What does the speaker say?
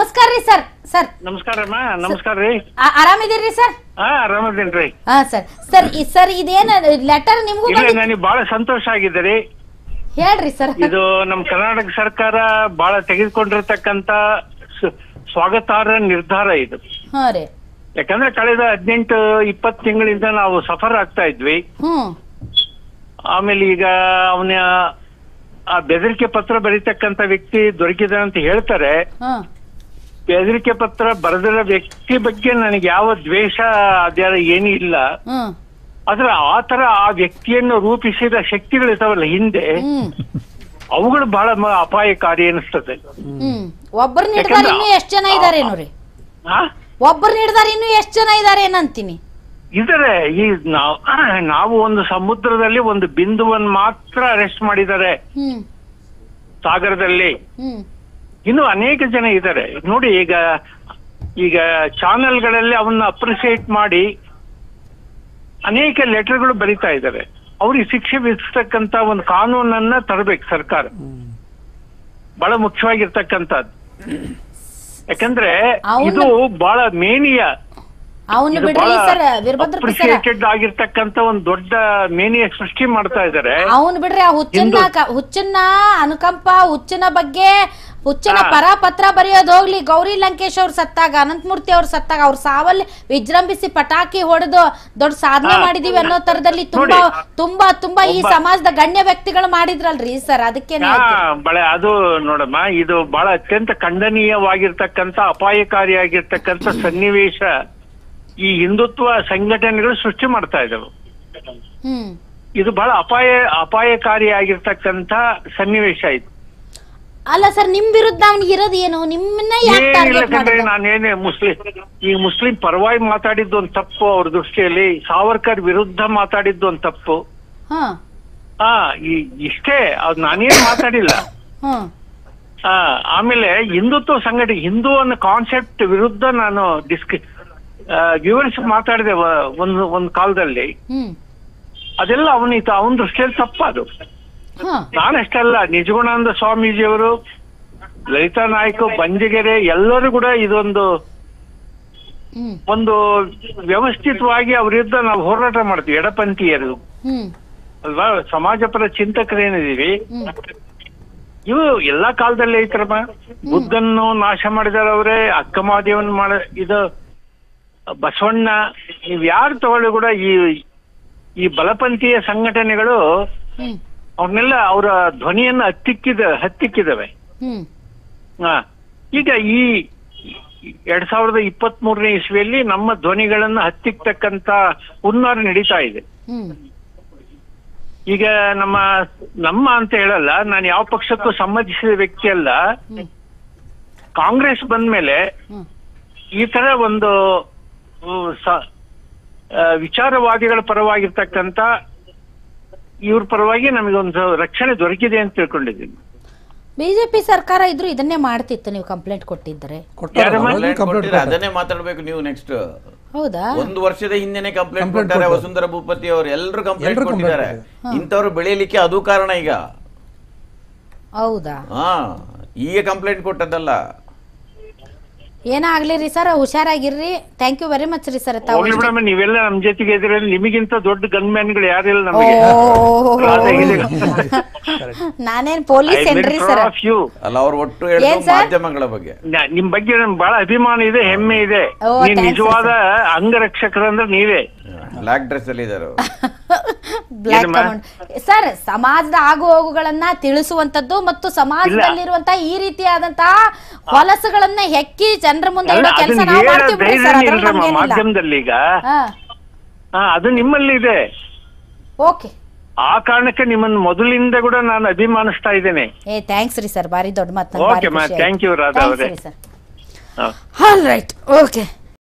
ನಮಸ್ಕಾರ ರೀ sir sir ನಮಸ್ಕಾರಮ್ಮ ನಮಸ್ಕಾರ ರೀ ಆ- ಆರಾಮಿದ್ದೀರಿ ಸರ್ ಹಾ ಆರಾಮದೇನ್ರಿ ಹಾ ಸರ್ ಸರ್ ಈ ಸರ್ ಇದೇನ ಲೆಟರ್ ನಿಮ್ಗೂ ಇಲ್ಲ ಬಂದಿ ನನಗೆ ಬಹಳ ಸಂತೋಷ ಆಗಿದೆ ರೀ ಹೇಳ್ರಿ ಸರ್ ಇದು ನಮ್ ಕರ್ನಾಟಕ ಸರ್ಕಾರ ಬಹಳ ತೆಗೆದುಕೊಂಡಿರ್ತಕ್ಕಂತ ಸ- ಸ್ವಾಗತಾರ್ಹ ನಿರ್ಧಾರ ಇದು ಹಾ ರೀ ಯಾಕಂದ್ರೆ ಕಳೆದ ಹದಿನೆಂಟು ಇಪ್ಪತ್ತು ತಿಂಗಳಿಂದ ನಾವು ಸಫರ್ ಆಗ್ತಾ ಇದ್ವಿ ಹ್ಮ್ ಆಮೇಲೆ ಈಗ ಅವನ ಆ ಬೆದರಿಕೆ ಪತ್ರ ಬರೀತಕ್ಕಂತ ವ್ಯಕ್ತಿ ದೊರಕಿದ ಅಂತ ಹೇಳ್ತಾರೆ ಹಾ ಬೆದರಿಕೆ ಪತ್ರ ಬರೆದಿರೋ ವ್ಯಕ್ತಿ ಬಗ್ಗೆ ನನಗೆ ಯಾವ ದ್ವೇಷ ಅದ್ಯಾರ ಏನೂ ಇಲ್ಲ ಹ್ಮ್ ಆದ್ರೆ ಆ ತರ ಆ ವ್ಯಕ್ತಿಯನ್ನು ರೂಪಿಸಿದ ಶಕ್ತಿಗಳಿರ್ತಾವಲ್ಲ ಹಿಂದೆ ಹ್ಮ್ ಅವುಗಳು ಬಹಳ ಮ- ಅಪಾಯಕಾರಿ ಅನಿಸ್ತದೆ ಹ್ಮ್ ಒಬ್ಬರು ಹಿಡ್ದಾರ ಯಾಕಂದ್ರೆ ಇನ್ನೂ ಎಷ್ಟ್ ಜನ ಇದಾರೇನು ರೀ ಆ? ಒಬ್ಬರು ಹಿಡ್ದಾರ ಇನ್ನೂ ಎಷ್ಟ್ ಜನ ಇದಾರೆ ಏನಂತೀನಿ ಇದರೆ ಈ ನಾವು ನಾವು ಒಂದು ಸಮುದ್ರದಲ್ಲಿ ಒಂದು ಬಿಂದುವನ್ನು ಮಾತ್ರ ಅರೆಸ್ಟ್ ಮಾಡಿದ್ದಾರೆ ಹ್ಮ್ ಸಾಗರದಲ್ಲಿ ಹ್ಮ್ ಇನ್ನು ಅನೇಕ ಜನ ಇದ್ದಾರೆ ನೋಡಿ ಈಗ ಈಗ ಚಾನೆಲ್ಗಳಲ್ಲಿ ಅವನ್ನ ಅಪ್ರಿಸಿಯೇಟ್ ಮಾಡಿ ಅನೇಕ ಲೆಟರ್ಗಳು ಬರಿತಾ ಇದ್ದಾರೆ ಅವ್ರಿಗೆ ಶಿಕ್ಷೆ ವಿಧಿಸ್ತಕ್ಕಂತ ಒಂದು ಕಾನೂನನ್ನ ತರಬೇಕು ಸರ್ಕಾರ ಬಹಳ ಮುಖ್ಯವಾಗಿರ್ತಕ್ಕಂಥದ್ದು ಯಾಕಂದ್ರೆ ಅವ್ನ- ಇದು ಬಹಳ ಮೇನಿಯ ಅವನು ಇದು ಬಿಡ್ರಿ ಬಹಳ ಸರ್ ವೀರಭದ್ರ ಸರ್ ಅಪ್ರಿಸಿಯೇಟೆಡ್ ಆಗಿರ್ತಕ್ಕಂತ ಒಂದು ದೊಡ್ಡ ಮೇನಿಯ ಸೃಷ್ಟಿ ಮಾಡ್ತಾ ಇದ್ದಾರೆ ಅವನು ಬಿಡ್ರಿ ಆ ಹುಚ್ಚನ್ನ ಹಿಂದೂ- ಕ- ಹುಚ್ಚನ್ನ ಅನುಕಂಪ ಹುಚ್ಚನ ಬಗ್ಗೆ ಹುಚ್ಚನ ಹಾ. ಪರ ಪತ್ರ ಬರೆಯೋದು ಹೋಗ್ಲಿ ಗೌರಿ ಲಂಕೇಶ್ ಅವ್ರು ಸತ್ತಾಗ ಅನಂತಮೂರ್ತಿ ಅವ್ರು ಸತ್ತಾಗ ಅವ್ರ ಸಾವಲ್ಲಿ ವಿಜೃಂಭಿಸಿ ಪಟಾಕಿ ಹೊಡೆದು ದೊಡ್ಡ ಸಾಧನೆ ಹಾ. ಮಾಡಿದೀವಿ ಅನ್ನೋ ತರದಲ್ಲಿ ತುಂಬಾ ನೋಡಿ. ತುಂಬಾ ತುಂಬಾ ಈ ಒಬ್ಬ- ಸಮಾಜದ ಗಣ್ಯ ವ್ಯಕ್ತಿಗಳು ಮಾಡಿದ್ರಲ್ರಿ ಸರ್ ಅದಕ್ಕೇನೆ ಹಾ ಬಳೆ ಅದು ನೋಡಮ್ಮ ಇದು ಬಹಳ ಅತ್ಯಂತ ಖಂಡನೀಯವಾಗಿರ್ತಕ್ಕಂಥ ಅಪಾಯಕಾರಿಯಾಗಿರ್ತಕ್ಕಂಥ ಸನ್ನಿವೇಶ ಈ ಹಿಂದುತ್ವ ಸಂಘಟನೆಗಳು ಸೃಷ್ಟಿ ಮಾಡ್ತಾ ಇದ್ದಾವೆ ಹ್ಮ್ ಇದು ಬಹಳ ಅಪಾಯ ಅಪಾಯಕಾರಿಯಾಗಿರ್ತಕ್ಕಂಥ ಸನ್ನಿವೇಶ ಇದು ಅಲ್ಲ ಸರ್ ನಿಮ್ ವಿರುದ್ಧ ಅವ್ನಿಗೆ ಇರೋದು ಏನು ನಿಮ್ಮನ್ನ ಯಾಕೆ ಏನಿಲ್ಲ ಟಾರ್ಗೆಟ್ ಕಂಡ್ರೆ ಮಾಡಿದ ನಾನೇನೆ ಮುಸ್ಲಿಂ ಈ ಮುಸ್ಲಿಂ ಪರವಾಗಿ ಮಾತಾಡಿದ್ದು ಒಂದು ತಪ್ಪು ಅವ್ರ ದೃಷ್ಟಿಯಲ್ಲಿ ಸಾವರ್ಕರ್ ವಿರುದ್ಧ ಮಾತಾಡಿದ್ದು ಒಂದು ತಪ್ಪು ಹಾ ಹಾ ಈ ಇಷ್ಟೇ ಅದು ನಾನೇನು ಮಾತಾಡಿಲ್ಲ ಹ್ಮ್ ಆ, ಆಮೇಲೆ ಹಿಂದುತ್ವ ಸಂಘಟನೆ ಹಿಂದೂ ಅನ್ನೋ ಕಾನ್ಸೆಪ್ಟ್ ವಿರುದ್ಧ ನಾನು ಡಿಸ್ಕ ಆ, ವಿವರಿಸಿ ಮಾತಾಡಿದೆ ವ- ಒಂದು ಒಂದು ಕಾಲದಲ್ಲಿ ಹ್ಮ್ ಅದೆಲ್ಲ ಅವನಿತ ಅವನ ದೃಷ್ಟಿಯಲ್ಲಿ ತಪ್ಪದು ಹಾ ನಾನಷ್ಟಲ್ಲ ನಿಜಗುಣಾನಂದ ಸ್ವಾಮೀಜಿಯವರು ಲಲಿತಾ ನಾಯ್ಕ ಬಂಜಗೆರೆ ಎಲ್ಲರೂ ಕೂಡ ಇದೊಂದು ಹ್ಮ್ ಒಂದು ವ್ಯವಸ್ಥಿತವಾಗಿ ಅವ್ರ ವಿರುದ್ಧ ನಾವು ಹೋರಾಟ ಮಾಡ್ತೀವಿ ಎಡಪಂಥೀಯರು ಹ್ಮ್ ಅಲ್ವಾ ಸಮಾಜಪರ ಚಿಂತಕರೇನಿದೀವಿ ಹ್ಮ್ ಇವು ಎಲ್ಲಾ ಕಾಲದಲ್ಲಿ ಐತ್ರಮ್ಮ ಬುದ್ಧನ್ನು ನಾಶ ಮಾಡಿದಾರವ್ರೆ ಅಕ್ಕಮಾದೇವನ್ ಮಾಡ ಇದು ಬಸವಣ್ಣ ನೀವ್ ಯಾರು ತಗೊಳ್ಳಿ ಕೂಡ ಈ ಈ ಬಲಪಂಥೀಯ ಸಂಘಟನೆಗಳು ಹ್ಮ್ ಅವ್ರನ್ನೆಲ್ಲ ಅವರ ಧ್ವನಿಯನ್ನ ಹತ್ತಿಕ್ಕಿದ ಹತ್ತಿಕ್ಕಿದವೆ ಹ್ಮ್ ಹಾ ಈಗ ಈ ಎರಡ್ ಸಾವಿರದ ಇಪ್ಪತ್ತ್ ಮೂರನೇ ಇಸ್ವಿಯಲ್ಲಿ ನಮ್ಮ ಧ್ವನಿಗಳನ್ನ ಹತ್ತಿಕ್ತಕ್ಕಂತ ಹುನ್ನಾರ ನಡೀತಾ ಇದೆ ಹ್ಮ್ ಈಗ ನಮ್ಮ ನಮ್ಮ ಅಂತ ಹೇಳಲ್ಲ ನಾನು ಯಾವ ಪಕ್ಷಕ್ಕೂ ಸಮ್ಮತಿಸಿದ ವ್ಯಕ್ತಿ ಅಲ್ಲ ಹ್ಮ್ ಕಾಂಗ್ರೆಸ್ ಬಂದ್ಮೇಲೆ ಹ್ಮ್ ಈ ತರ ಒಂದು ಉ, ಸ- ಆ, ವಿಚಾರವಾದಿಗಳ ಪರವಾಗಿರ್ತಕ್ಕಂತ ಇವ್ರ ಪರವಾಗಿ ನಮಗೆ ಒಂದು ರಕ್ಷಣೆ ದೊರಕಿದೆ ಅಂತ ತಿಳ್ಕೊಂಡಿದ್ದೀನಿ ಬಿಜೆಪಿ ಸರ್ಕಾರ ಇದ್ರು ಇದನ್ನೇ ಮಾಡ್ತಿತ್ತು ನೀವು ಕಂಪ್ಲೇಂಟ್ ಕೊಟ್ಟಿದ್ದರೆ ಕೊಟ್ಟಾರಲ್ಲ, ಯಾರಮ್ಮ? already ಕಂಪ್ಲೇಂಟ್ ಕಂಪ್ಲೇಂಟ್ ಕೊಟ್ಟಿದ್ರೆ ಕೊಟ್ಟಾರೆ. ಅದನ್ನೇ ಮಾತಾಡ್ಬೇಕು ನೀವು ನೆಕ್ಸ್ಟ್ ಹೌದಾ ಒಂದು ವರ್ಷದ ಹಿಂದೆನೆ ಕಂಪ್ಲೇಂಟ್ Complaint ಕೊಟ್ಟಾರೆ ಕೊಟ್ಟಾರೆ. ವಸುಂಧರಾ ಭೂಪತಿ ಅವರು ಎಲ್ಲರೂ ಕಂಪ್ಲೇಂಟ್ ಎಲ್ರೂ complaint ಕೊಟ್ಟಿದ್ದಾರೆ ಇಂಥವ್ರು ಬೆಳೆಯಲಿಕ್ಕೆ ಅದು ಕಾರಣ ಈಗ ಹೌದಾ ಹಾ ಈಗ ಕಂಪ್ಲೇಂಟ್ ಕೊಟ್ಟದ್ದಲ್ಲ ಏನೇ ಆಗ್ಲಿ ರೀ ಸರ್ ಹುಷಾರಾಗಿರ್ರಿ ಥ್ಯಾಂಕ್ ಯು ವೆರಿ ಮಚ್ ರೀ ಸರ್ ತಾವು ಹೋಗ್ಲಿ ಇಷ್ಟು- ಬಿಡಮ್ಮ ನೀವೆಲ್ಲ ನಮ್ ಜೊತೆಗೆ ಇದ್ರೆ ನಿಮಗಿಂತ ದೊಡ್ಡ ಗನ್ಮ್ಯಾನ್ಗಳು ಯಾರಿಲ್ಲ ಓ, ನಮಗೆ ನಾನೇನ್ ಪೊಲೀಸ್ ಏನ್ರಿ ಸರ್ ಯು ಅಲ್ಲ ಅವ್ರು ಒಟ್ಟು ಹೇಳಿದ ಏನ್ sir? ಮಾಧ್ಯಮಗಳ ಬಗ್ಗೆ ನಿಮ್ ಬಗ್ಗೆ ನಮ್ಗೆ ಬಹಳ ಅಭಿಮಾನ ಇದೆ ಹೆಮ್ಮೆ ಇದೆ ಓ, ನೀವ್ thanks, ನಿಜವಾದ ಅಂಗರಕ್ಷಕರಂದ್ರೆ ನೀವೇ ಬ್ಲಾಕ್ ಡ್ರೆಸ್ ಅಲ್ಲಿ ಇದ್ದಾರೆ ಅವ್ರು. ಬ್ಲಾಕ್ ಏನಮ್ಮ? ಕಮೌಂಟ್ ಸರ್ ಸಮಾಜದ ಆಗು ಹೋಗುಗಳನ್ನ ತಿಳಿಸುವಂತದ್ದು ಮತ್ತು ಸಮಾಜದಲ್ಲಿರುವಂತಹ ಈ ರೀತಿಯಾದಂತಹ ಹೊಲಸುಗಳನ್ನ ಹೆಕ್ಕಿ ಜನರ ಮುಂದೆ ಅಲ್ಲ, ಇಡೋ ಕೆಲಸ ಅದನ್ನ ನಾವು ಹೇಳೋ ಮಾಡ್ತೀವಿ ಬಿಡಿ ಸರ್ ಧೈರ್ಯನೇ ಅದ್ರಲ್ಲಿ ಇಲ್ರಮ್ಮ ನಮ್ಗೇನಿಲ್ಲ ಮಾಧ್ಯಮದಲ್ಲಿ ಈಗ ಹಾ ಹಾ ಅದು ನಿಮ್ಮಲ್ಲಿ ಇದೆ ಓಕೆ ಆ ಕಾರಣಕ್ಕೆ ನಿಮ್ಮನ್ನ ಮೊದಲಿಂದ ಕೂಡ ನಾನು ಅಭಿಮಾನಿಸ್ತಾ ಇದ್ದೇನೆ ಏ ಥ್ಯಾಂಕ್ಸ್ ರೀ ಸರ್ ಬಾರಿ ದೊಡ್ಡ ಮಾತು Okay, ma'am. Thank you, Radha ಅವರೇ. ಸರ್ ಹಾ. All right okay